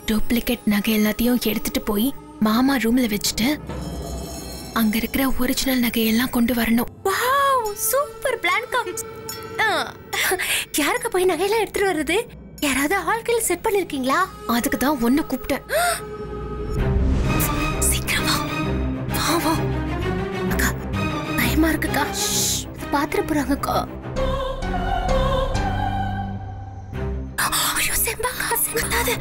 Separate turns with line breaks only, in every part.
Duplicate நகை எல்லாத்தையும் எடுத்துட்டு போய் மாமா ரூம்ல வச்சுட்டு அங்க இருக்கிற ஒரிஜினல் நகையெல்லாம் கொண்டு வரணும்
வாவ் சூப்பர் பிளான் கம் யாருக்கு போய் நகையெல்லாம் எடுத்துட்டு வர்றது யாராவது ஆட்கள் செட் பண்ணிருக்கீங்களா
அதுக்கு தான் ஒன்னு கூப்பிட்டேன்
சீக்கிரம் வா வா வா அக்கா பயமா இருக்குக்கா அது பாத்துட போறாங்கக்கா ஐயோ செம்பாக்கா செம்பாது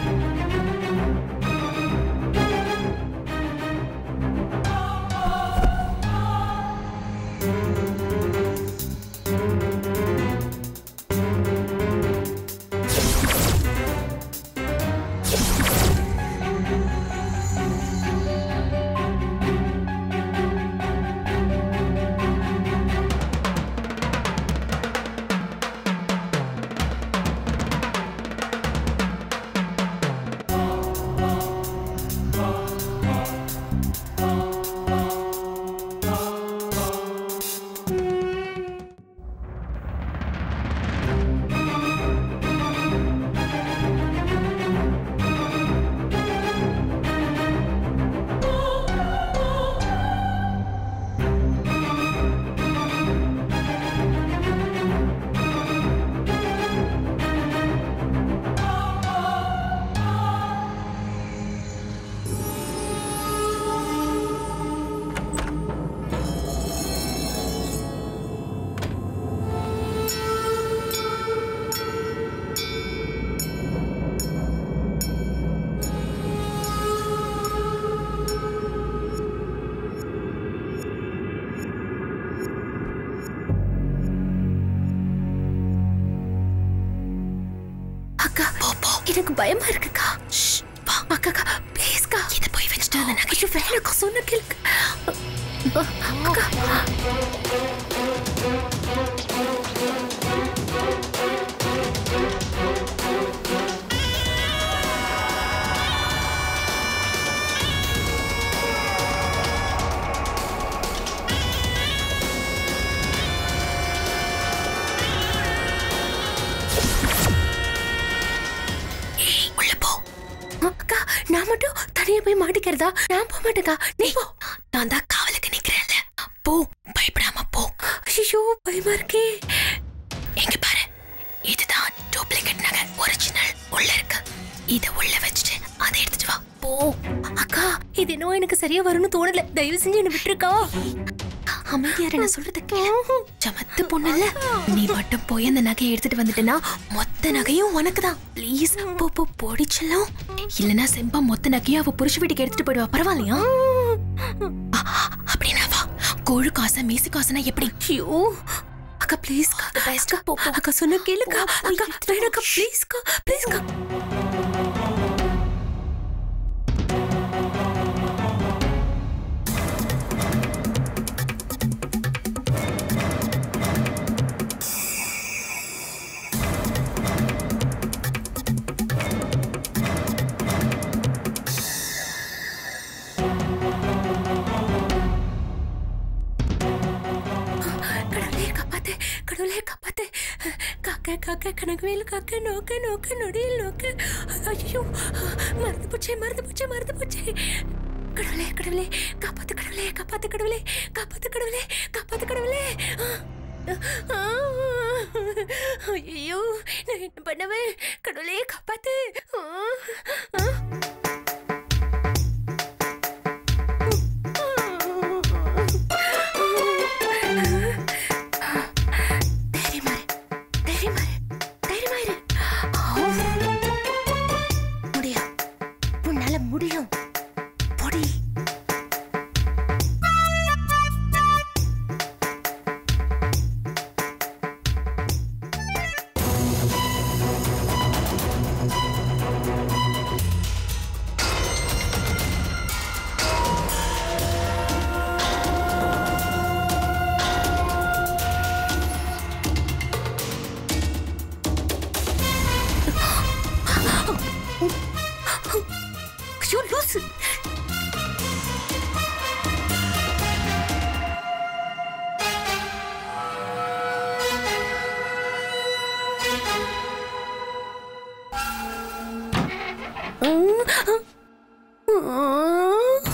அக்கா எனக்கு பயமா இருக்குக்கா ஷ், வா அக்கா அக்கா ப்ளீஸ்க்கா இதை போய் வச்சுட்டு அந்த நகையை வேணுக்கா சொன்ன கேளுக்கு அக்கா
உள்ள போ
அக்கா நான் மட்டும் தனியா போய் மாட்டிக்கிறதா நான் போக மாட்டேக்கா நீ போ
நான் தான் காவலுக்கு நிக்கிறேன்ல போ பயப்படாம போ
ஐயோ பயமா இருக்கே
எங்க பாரு இதுதான் டூப்ளிகேட் நகை ஒரிஜினல் உள்ள இருக்கு இத உள்ள வச்சுட்டு அதை எடுத்துட்டு வா போ
அக்கா இது என்னவோ எனக்கு சரியா வரும்னு தோணல தயவு செஞ்சு என்ன விட்டுருக்கா
அமைதியார நான் சொல்றது கேளு சமத்து பொண்ணுல்ல நீ மட்டும் போய் அந்த நகையை எடுத்துட்டு வந்துட்டேன்னா மொத்த நகையும் உனக்கு தான் ப்ளீஸ் போ போ போடிச்சலாம் இல்லனா செம்பா மொத்த நகையும் அவ புருஷ வீட்டுக்கு எடுத்துட்டு போயிடுவா பரவாயில்லையா ஆ, அப்படின்னா வா கோழு காசை மீசு காசுனா எப்படி
ஐயோ அக்கா ப்ளீஸ் அக்கா போ போ. அக்கா சொன்ன கேளுக்கா அக்கா வேணாக்கா ப்ளீஸ்க்கா ப்ளீஸ்க்கா கடவுளே காப்பாத்து கடவுளே காப்பாத்து காக்க காக்க கனகவேல் காக்க நோக்க நோக்க நொடியில் நோக்க ஐயோ மறந்து போச்சே மறந்து போச்சே மறந்து போச்சே கடவுளே கடவுளே காப்பாத்து கடவுளே காப்பாத்து கடவுளே காப்பாத்து கடவுளே காப்பாத்து கடவுளே ஐயோ நான் என்ன பண்ணுவேன் கடவுளே காப்பாத்து ஆ, ஆ. தைரியமா இரு. தைரியமா இரு. தைரியமா இரு. ஆம். முடியும் உன்னால முடியும் பொடி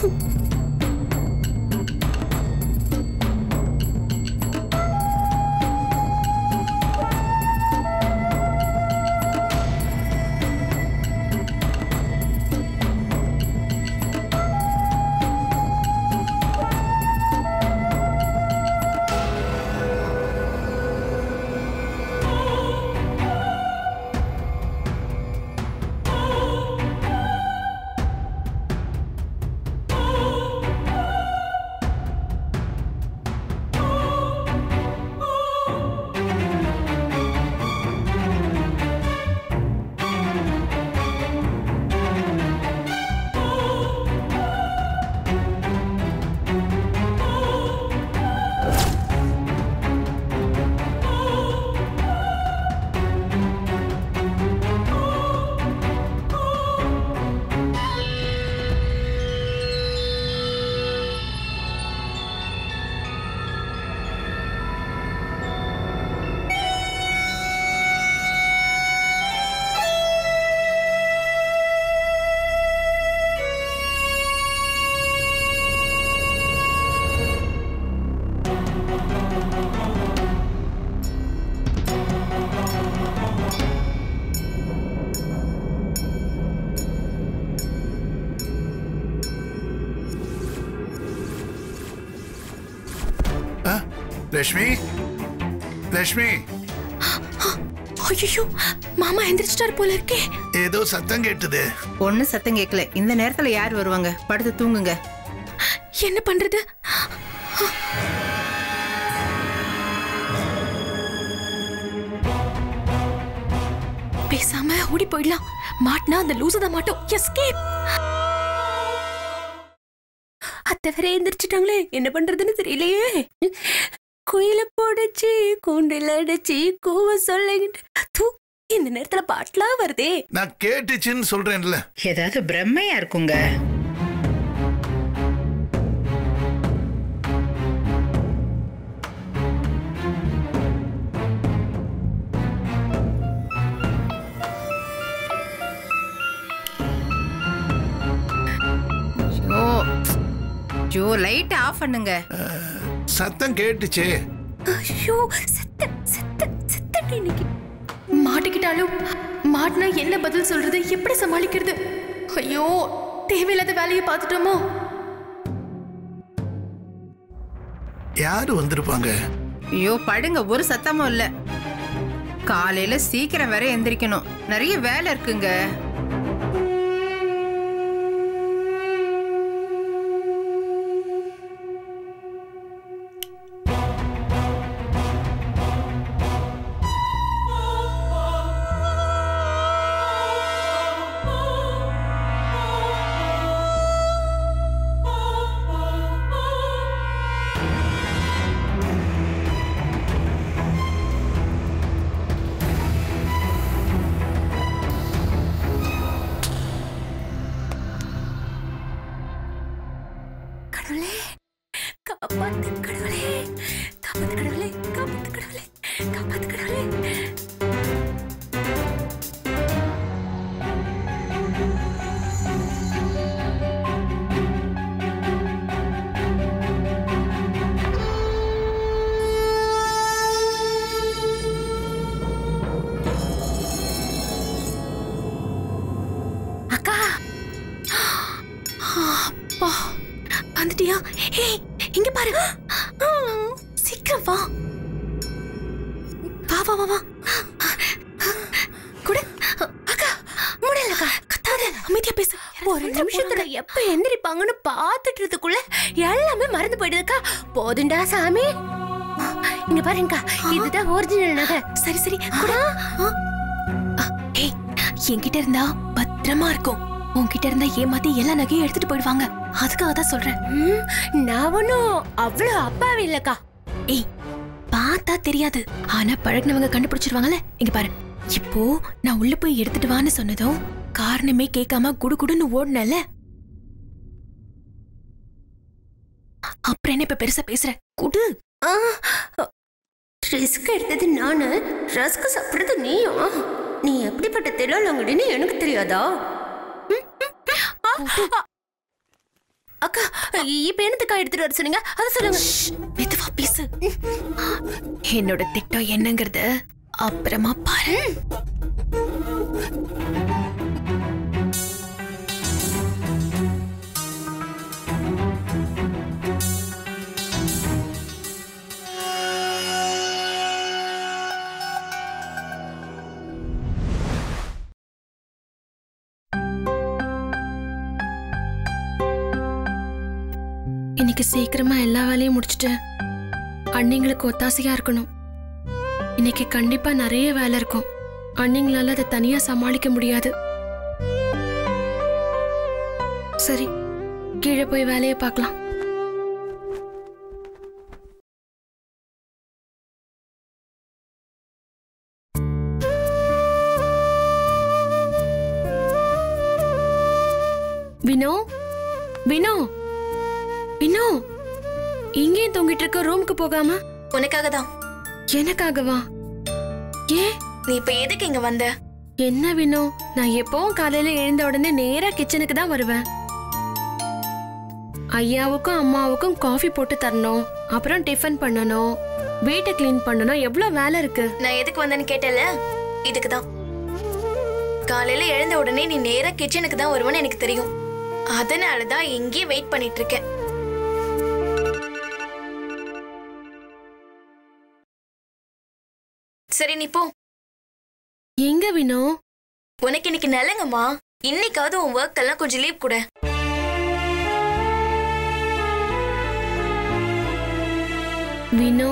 ஆ? லட்சுமி லட்சுமி
ஐயோ மாமா எந்திரிச்சிட்டாரு போல இருக்கே
ஏதோ சத்தம் கேட்டுது
ஒண்ணு சத்தம் கேட்கல இந்த நேரத்துல யார் வருவாங்க படுத்து தூங்குங்க
என்ன பண்றது பேசாம ஓடி போயிடலாம் மாட்டினா அந்த லூசத மாட்டோம் எஸ்கேப்
அத்தை வேற எந்திரிச்சிட்டாங்களே என்ன பண்றதுன்னு தெரியலையே குயில போடுச்சு கூண்டில் அடைச்சு கூவ சொல்லிட்டு தூ இந்த நேரத்துல பாட்டுலாம் வருதே
நான் கேட்டுச்சுன்னு சொல்றேன்ல
ஏதாவது பிரம்மையா இருக்குங்க ஐயோ ஐயோ லைட் ஆஃப் பண்ணுங்க
சத்தம் கேட்டுச்சே
ஐயோ செத்த செத்த செத்த இன்னைக்கு
மாட்டிக்கிட்டாலும் மாட்டினா என்ன பதில் சொல்றது எப்படி சமாளிக்கிறது ஐயோ தேவையில்லாத வேலையை பார்த்துட்டோமோ
யாரு வந்திருப்பாங்க
ஐயோ படுங்க ஒரு சத்தமும் இல்ல காலையில சீக்கிரம் வேற எந்திரிக்கணும் நிறைய வேலை இருக்குங்க
கடவுளே காப்பாத்து கடவுளே காப்பாத்து கடவுளே காப்பாத்து கடவுளே காப்பாத்து கடவுளே அக்கா
அப்பா வந்துட்டியா ஏய் இங்க பாரு சீக்கிரம் வா வா வா வா வா குடு அக்கா முடியலக்கா கத்தாத அமைதியா பேசு
ஒரு நிமிஷத்துல எப்ப எந்திரிப்பாங்கன்னு பாத்துட்டு இருக்கக்குள்ள எல்லாமே மறந்து போயிடுதுக்கா போதுண்டா சாமி இங்க பாருங்கக்கா இதுதான் ஒரிஜினல் நகை
சரி சரி குடு ஆ, ஏய் என்கிட்ட இருந்தா பத்திரமா இருக்கும் உன்கிட்ட இருந்தா ஏமாத்தி எல்லா நகையும் எடுத்துட்டு போயிடுவாங்க அதுக்காக தான் சொல்றேன்
ம், நான் ஒன்னும் அவ்வளவு அப்பாவி இல்லக்கா
ஏய் பார்த்தா தெரியாது ஆனா பழகினவங்க கண்டுபிடிச்சிருவாங்கல்ல இங்க பாரு இப்போ நான் உள்ள போய் எடுத்துட்டு வான்னு சொன்னதும் காரணமே கேட்காம குடு குடுன்னு ஓடுனல அப்புறம் என்ன இப்ப பெருசா பேசுற குடு
ரிஸ்க் எடுத்தது நானு ரஸ்க் சாப்பிடுறது நீயும் நீ எப்படிப்பட்ட தில்லாலங்கடின்னு எனக்கு தெரியாதா அக்கா இப்ப என்னத்துக்கா எடுத்துட்டு வர சொன்னீங்க அதை சொல்லுங்க
மெதுவா பேசு என்னோட திட்டம் என்னங்கறத அப்புறமா பாரு இன்னைக்கு சீக்கிரமா எல்லா வேலையும் முடிச்சிட்டு அண்ணிங்களுக்கு ஒத்தாசையா இருக்கணும் இன்னைக்கு கண்டிப்பா நிறைய வேலை இருக்கும் அண்ணிங்களால அதை தனியா சமாளிக்க முடியாது சரி கீழே போய் வேலையை பார்க்கலாம் வினோ வினோ வினோ இங்கே தொங்கிட்டு இருக்க ரூமுக்கு போகாம
உனக்காக தான்
எனக்காகவா ஏன்
நீ இப்ப எதுக்கு இங்க வந்த
என்ன வினோ நான் எப்பவும் காலையில எழுந்த உடனே நேரா கிச்சனுக்கு தான் வருவேன் ஐயாவுக்கும் அம்மாவுக்கும் காஃபி போட்டு தரணும் அப்புறம் டிஃபன் பண்ணணும் வீட்டை க்ளீன் பண்ணணும் எவ்வளவு வேலை இருக்கு
நான் எதுக்கு வந்தேன்னு கேட்டல இதுக்கு தான் காலையில எழுந்த உடனே நீ நேரா கிச்சனுக்கு தான் வருவேன்னு எனக்கு தெரியும் அதனால தான் இங்கேயே வெயிட் பண்ணிட்டு இருக்கேன் சரி நீ போ
எங்க வினோ
உனக்கு இன்னைக்கு நல்லங்கம்மா இன்னைக்காவது உன் ஒர்க் எல்லாம் கொஞ்சம் லீவ் கூட
வினோ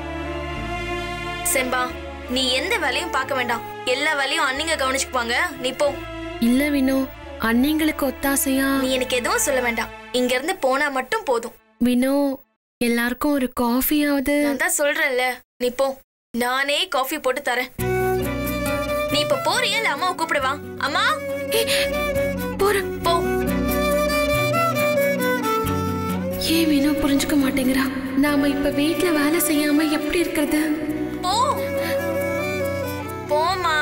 செம்பா நீ எந்த வேலையும் பார்க்க வேண்டாம் எல்லா வேலையும் அண்ணிங்க கவனிச்சுக்குவாங்க நீ போ
இல்ல வினோ அன்னைங்களுக்கு ஒத்தாசையா
நீ எனக்கு எதுவும் சொல்ல வேண்டாம் இங்க இருந்து போனா மட்டும் போதும்
வினோ எல்லாருக்கும் ஒரு காஃபியாவது
நான் தான் சொல்றேன்ல நீ போ நானே காஃபி போட்டு தரேன் நீ இப்ப போறியா இல்ல அம்மாவை கூப்பிடுவா அம்மா
போறேன்
போ
ஏன் வினோ புரிஞ்சுக்க மாட்டேங்கிறா நாம இப்ப வீட்ல வேலை செய்யாம எப்படி இருக்கிறது
போ போமா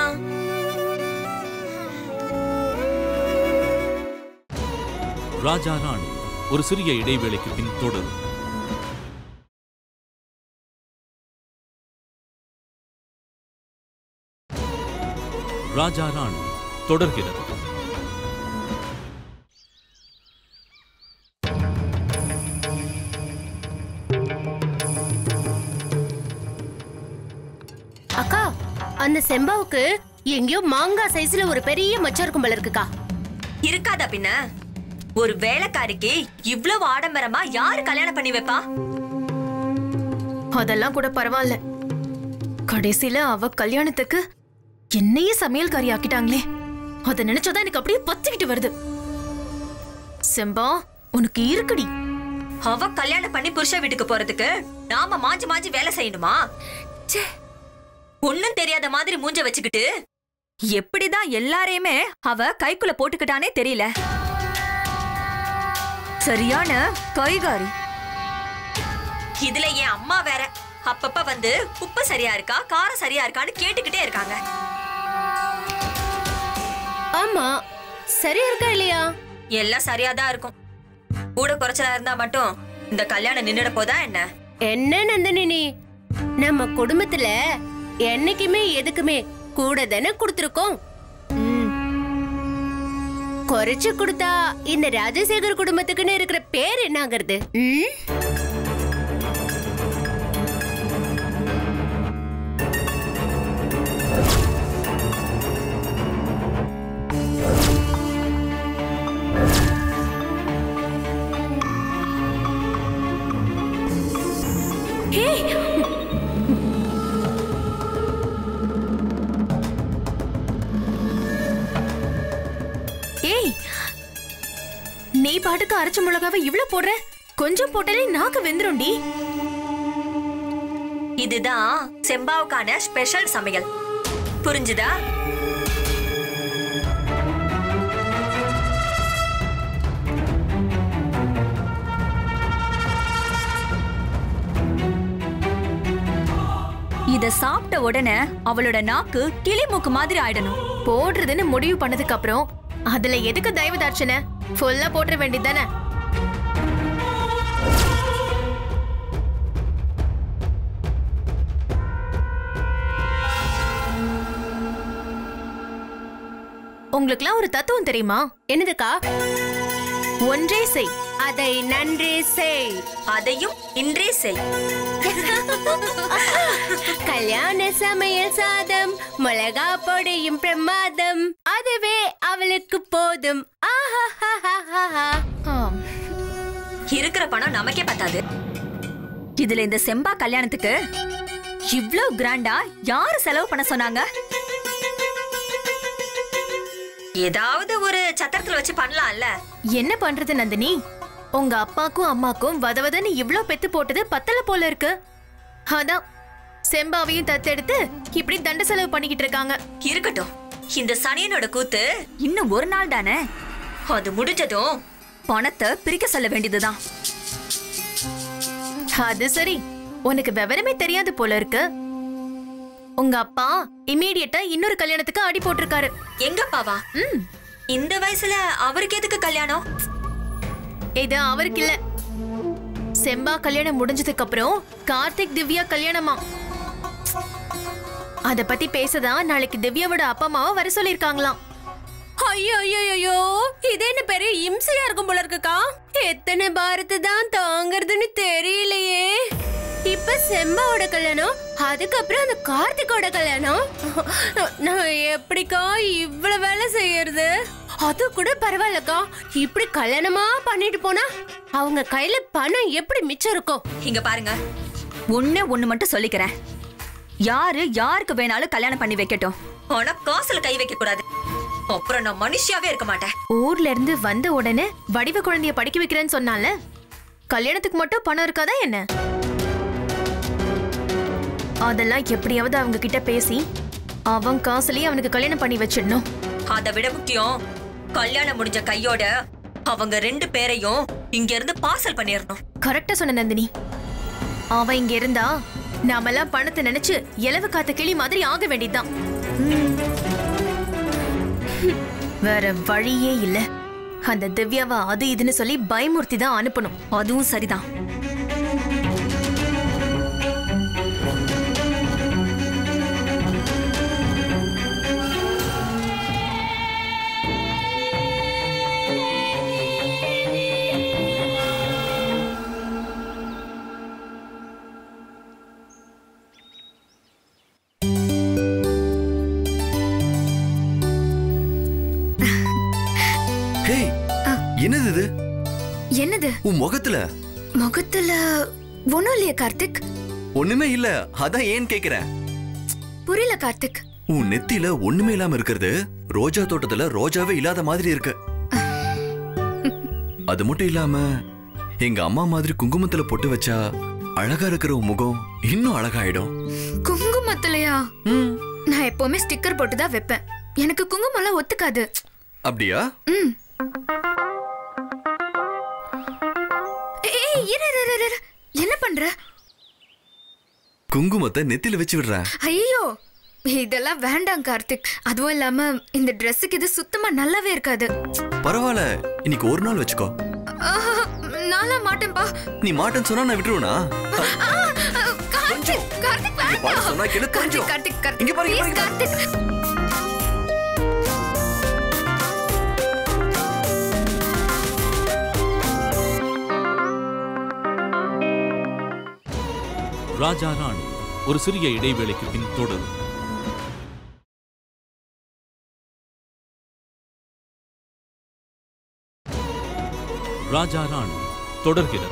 ராஜா ராணி ஒரு சிறிய இடைவேளைக்கு பின் தொடரும் ராஜா ராணி தொடர்கிறது
அக்கா அந்த செம்பாவுக்கு எங்கேயோ மாங்காய் சைஸ்ல ஒரு பெரிய மச்சம் இருக்கும் போல இருக்குக்கா
இருக்காதா பின்ன ஒரு வேலைக்காரிக்கு இவ்வளவு ஆடம்பரமா யாரு கல்யாணம் பண்ணி வைப்பா
அதெல்லாம் கூட பரவாயில்ல கடைசியில அவ கல்யாணத்துக்கு என்னையே சமையல்காரி ஆக்கிட்டாங்களே அத நினைச்சதான் எனக்கு அப்படியே பத்திக்கிட்டு வருது செம்பா உனக்கு இருக்குடி
அவ கல்யாணம் பண்ணி புருஷ வீட்டுக்கு போறதுக்கு நாம மாஞ்சி மாஞ்சி வேலை செய்யணுமா ச்சே ஒண்ணும் தெரியாத மாதிரி மூஞ்ச வச்சுக்கிட்டு எப்படிதான் எல்லாரையுமே அவ கைக்குள்ள போட்டுக்கிட்டானே தெரியல சரியான கைகாரி இதுல என் அம்மா வேற அப்பப்ப வந்து உப்பு சரியா இருக்கா காரம் சரியா இருக்கான்னு கேட்டுக்கிட்டே இருக்காங்க
ஆமா சரியா இருக்கா இல்லையா
எல்லாம் சரியாதான் இருக்கும் கூட குறைச்சலா இருந்தா மட்டும் இந்த கல்யாணம் நின்னுட போதா என்ன
என்ன நந்தினி நீ நம்ம குடும்பத்துல என்னைக்குமே எதுக்குமே கூட தானே கொடுத்துருக்கோம் குறைச்சு கொடுத்தா இந்த ராஜசேகர் குடும்பத்துக்குன்னு இருக்கிற பேர் என்ன ஆகுறது ம்?
ஏய் நீ பாட்டுக்கு அரைச்ச மிளகாவை இவ்ளோ போடுற கொஞ்சம் போட்டாலே நாக்கு வெந்துரும்டி
இதுதான் செம்பாவுக்கான ஸ்பெஷல் சமையல் புரிஞ்சுதா இத சாப்பிட்ட உடனே அவளோட நாக்கு கிளி மூக்கு மாதிரி ஆயிடணும்
போடுறதுன்னு முடிவு பண்ணதுக்கு அப்புறம் அதுல எதுக்கு தயவு தாட்சணை ஃபுல்லா போட்டுற வேண்டியதானே உங்களுக்குலாம் ஒரு தத்துவம் தெரியுமா
என்னதுக்கா
ஒன்றே செய்
அதை நன்றே செய்
அதையும் இன்றே செய்
கல்யாண சமையல் சாதம் மிளகா பொடியும் பிரமாதம் அதுவே அவளுக்கு போதும் ஆஹாஹாஹாஹா.
ஆம்.
இருக்கிற பணம் நமக்கே பத்தாது இதுல இந்த செம்பா கல்யாணத்துக்கு இவ்ளோ கிராண்டா யாரு செலவு பண்ண சொன்னாங்க ஏதாவது ஒரு சத்திரத்துல வச்சு பண்ணலாம்ல
என்ன பண்றது நந்தினி உங்க அப்பாக்கும் அம்மாக்கும் வதவதன்னு இவ்ளோ பெத்து போட்டது பத்தல போல இருக்கு அதான் செம்பாவையும் தத்தெடுத்து இப்படி தண்ட செலவு பண்ணிக்கிட்டு இருக்காங்க
இருக்கட்டும் இந்த சனியனோட கூத்து இன்னும் ஒரு நாள் தானே அது முடிஞ்சதும் பணத்தை பிரிக்க சொல்ல வேண்டியதுதான்
அது சரி உனக்கு விவரமே தெரியாது போல இருக்கு உங்க அப்பா இம்மீடியட்டா இன்னொரு கல்யாணத்துக்கு அடி போட்டிருக்காரு
எங்க அப்பாவா
ம்
இந்த வயசுல அவருக்கு எதுக்கு கல்யாணம்
இது அவருக்கு இல்ல செம்பா கல்யாணம் முடிஞ்சதுக்கு அப்புறம் கார்த்திக் திவ்யா கல்யாணமா அத பத்தி பேசதான் நாளைக்கு திவ்யாவோட அப்பா அம்மாவை வர சொல்லிருக்காங்களாம்
ஐயோ ஐயோ ஐயோ இது என்ன பெரிய இம்சையா இருக்கும் போல இருக்குக்கா எத்தனை பாரத்தை தான் தாங்கறதுன்னு தெரியலையே இப்ப செம்பாவோட கல்யாணம் அதுக்கப்புறம் அந்த கார்த்திகோட கல்யாணம் நான் எப்படிக்கா இவ்வளவு வேலை செய்யறது அது கூட பரவாயில்லக்கா இப்படி கல்யாணமா பண்ணிட்டு போனா அவங்க கையில பணம் எப்படி மிச்சம் இருக்கும்
இங்க பாருங்க ஒண்ணே ஒண்ணு மட்டும் சொல்லிக்கிறேன் யாரு யாருக்கு வேணாலும் கல்யாணம் பண்ணி வைக்கட்டும் ஆனா காசுல கை வைக்க கூடாது அப்புறம் நான் மனுஷியாவே இருக்க மாட்டேன்
ஊர்ல இருந்து வந்த உடனே வடிவ குழந்தைய படிக்க வைக்கிறேன்னு சொன்னால கல்யாணத்துக்கு மட்டும் பணம் இருக்காதா என்ன அதெல்லாம் எப்படியாவது அவங்க கிட்ட பேசி அவன் காசுலயே அவனுக்கு கல்யாணம் பண்ணி வச்சிடணும்
அதை விட முக்கியம் கல்யாணம் முடிஞ்ச கையோட அவங்க ரெண்டு பேரையும் இங்க இருந்து பார்சல் பண்ணிடணும்
கரெக்டா சொன்ன நந்தினி அவன் இங்க இருந்தா நாமெல்லாம் பணத்தை நினைச்சு இலவு காத்த கிளி மாதிரி ஆக வேண்டியதுதான் வேற வழியே இல்ல அந்த திவ்யாவை அது இதுன்னு சொல்லி பயமுறுத்தி தான் அனுப்பணும்
அதுவும் சரிதான்
ஹேய் என்னது இது
என்னது
உன் முகத்துல
முகத்துல ஒண்ணும் இல்லையா கார்த்திக்
ஒண்ணுமே இல்ல அதான் ஏன் கேக்குறேன்
புரியல கார்த்திக்
உன் நெத்தியில ஒண்ணுமே இல்லாம இருக்கிறது ரோஜா தோட்டத்துல ரோஜாவே இல்லாத மாதிரி இருக்கு அது மட்டும் இல்லாம எங்க அம்மா மாதிரி குங்குமத்துல பொட்டு வச்சா அழகா இருக்கிற உன் முகம் இன்னும் அழகாயிடும்
குங்குமத்திலையா
ம்,
நான் எப்பவுமே ஸ்டிக்கர் போட்டு தான் வைப்பேன் எனக்கு குங்குமம்லாம் ஒத்துக்காது
அப்படியா
ம் ஏய் இரு இரு, இரு, இரு. என்ன பண்ற
குங்குமத்தை நெத்தியில வச்சு விடுறேன்
ஐயோ இதெல்லாம் வேண்டாம் கார்த்திக் அதுவும் இல்லாம இந்த ட்ரெஸ்ஸுக்கு இது சுத்தமா நல்லாவே இருக்காது
பரவாயில்ல இன்னைக்கு ஒரு நாள் வச்சுக்கோ
ஆஹா, நான்லாம் மாட்டேன்பா
நீ மாட்டேன்னு சொன்னா நான் விட்டுருவேனா
ஆ, ஆ, கார்த்திக் கார்த்திக்
இங்க பாரு, சொன்னா
வேண்டாம்
கேளு, கொஞ்சம்.
கார்த்திக் கார்த்திக்
இங்க பாரு, இங்க
please,
பாரு, இங்க பாரு.
கார்த்திக்
ராஜா ராணி ஒரு சிறிய இடைவேளைக்கு பின் தொடரும் ராஜா ராணி தொடர்கிறது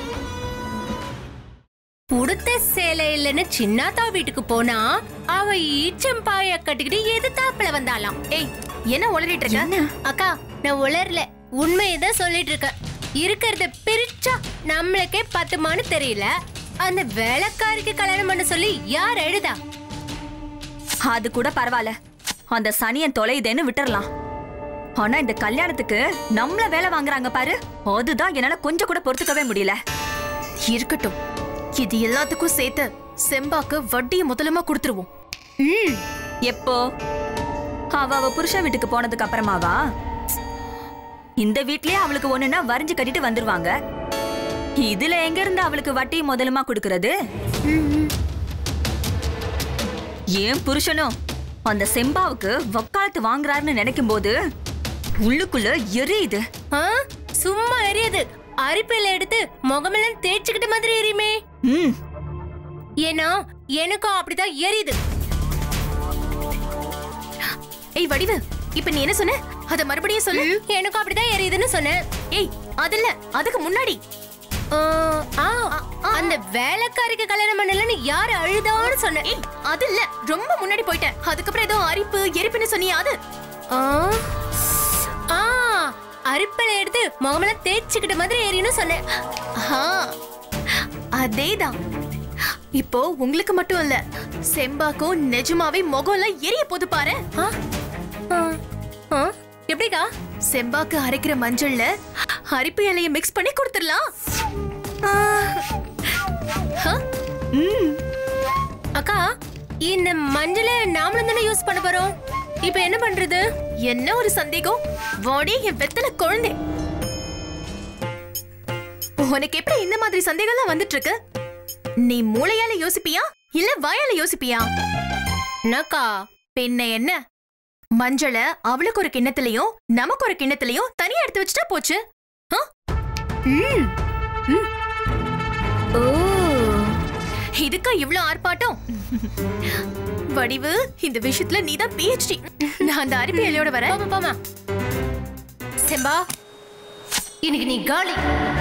உடுத்த சேலை இல்லைன்னு சின்னாத்தா வீட்டுக்கு போனா அவ ஈச்சம்பாய கட்டிக்கிட்டு எதிர்த்தாப்புல வந்தாளாம்
ஏய் என்ன உளறிட்டு இருக்க
அக்கா நான் உளரல உண்மையை தான் சொல்லிட்டு இருக்கேன் இருக்கிறத பிரிச்சா நம்மளுக்கே பத்துமான்னு தெரியல அந்த வேலைக்காரிக்கு கல்யாணம் பண்ண சொல்லி யார் எழுதா
அது கூட பரவாயில்ல அந்த சனியன் தொலையுதேன்னு விட்டுறலாம் ஆனா இந்த கல்யாணத்துக்கு நம்மள வேலை வாங்குறாங்க பாரு அதுதான் என்னால கொஞ்சம் கூட பொறுத்துக்கவே முடியல
இருக்கட்டும் இது எல்லாத்துக்கும் சேர்த்து செம்பாக்கு வட்டியை முதலமா கொடுத்துருவோம்
ம் எப்போ அவ அவ புருஷன் வீட்டுக்கு போனதுக்கு அப்புறமாவா இந்த வீட்லயே அவளுக்கு ஒண்ணுன்னா வரைஞ்சு கட்டிட்டு வந்துருவாங்க இதுல எங்க இருந்து அவளுக்கு வட்டி முதலுமா கொடுக்கறது ஏன் புருஷனும் அந்த செம்பாவுக்கு வக்காலத்து வாங்குறாருன்னு நினைக்கும் போது உள்ளுக்குள்ள எரியுது
ஆ, சும்மா எரியுது அரிப்பையில எடுத்து முகமெல்லாம் தேய்ச்சிக்கிட்ட மாதிரி எரியுமே
ம்
ஏன்னா எனக்கும் அப்படிதான் எரியுது
ஏய் வடிவு இப்ப நீ என்ன சொன்ன அத மறுபடியும் சொல்லு
எனக்கும் அப்படிதான் எரியுதுன்னு சொன்னேன்
ஏய் அது இல்ல அதுக்கு முன்னாடி
ஆ, ஆ, அந்த வேலைக்காரிக்கு கல்யாணம் பண்ணலன்னு யாரு அழுதான்னு சொன்னேன்
ஏய் அது இல்ல ரொம்ப முன்னாடி போயிட்டேன் அதுக்கப்புறம் ஏதோ அரிப்பு எரிப்புன்னு சொன்னியா அது
ஆ, ஆ, அரிப்பையில எடுத்து முகமெல்லாம் தேய்ச்சிக்கிட்ட மாதிரி எரியும்னு சொன்னேன்
ஆஹா, அதேதான் இப்போ உங்களுக்கு மட்டும் இல்ல செம்பாக்கும் நிஜமாவே முகம்லாம் எரிய போது பாரு
ஆ, ஆ, ஆ, எப்படிக்கா
செம்பாக்கு அரைக்கிற மஞ்சள்ல அரிப்பு இலைய மிக்ஸ் பண்ணி கொடுத்துடலாம் ஆ. ஆ,
அக்கா இந்த மஞ்சளை நாமளும் தானே யூஸ் பண்ண போறோம் இப்போ என்ன பண்றது
என்ன ஒரு சந்தேகம் வாடி என் வெத்தல குழந்தை உனக்கு எப்படி இந்த மாதிரி சந்தேகம்லாம் வந்துட்டு இருக்கு நீ மூளையால யோசிப்பியா இல்ல வாயால யோசிப்பியா
என்னக்கா
பின்ன என்ன மஞ்சளை அவளுக்கு ஒரு கிண்ணத்திலையும் நமக்கு ஒரு கிண்ணத்திலையும் தனியா எடுத்து வச்சுட்டா போச்சு ஆ? ம். ம். ஓ இதுக்கா இவ்ளோ ஆர்ப்பாட்டம் வடிவு இந்த விஷயத்துல நீதான் பிஹெச்டி நான் அந்த அரிப்பு இலையோட வரேன்
போமா போமா செம்பா இன்னைக்கு நீ காலி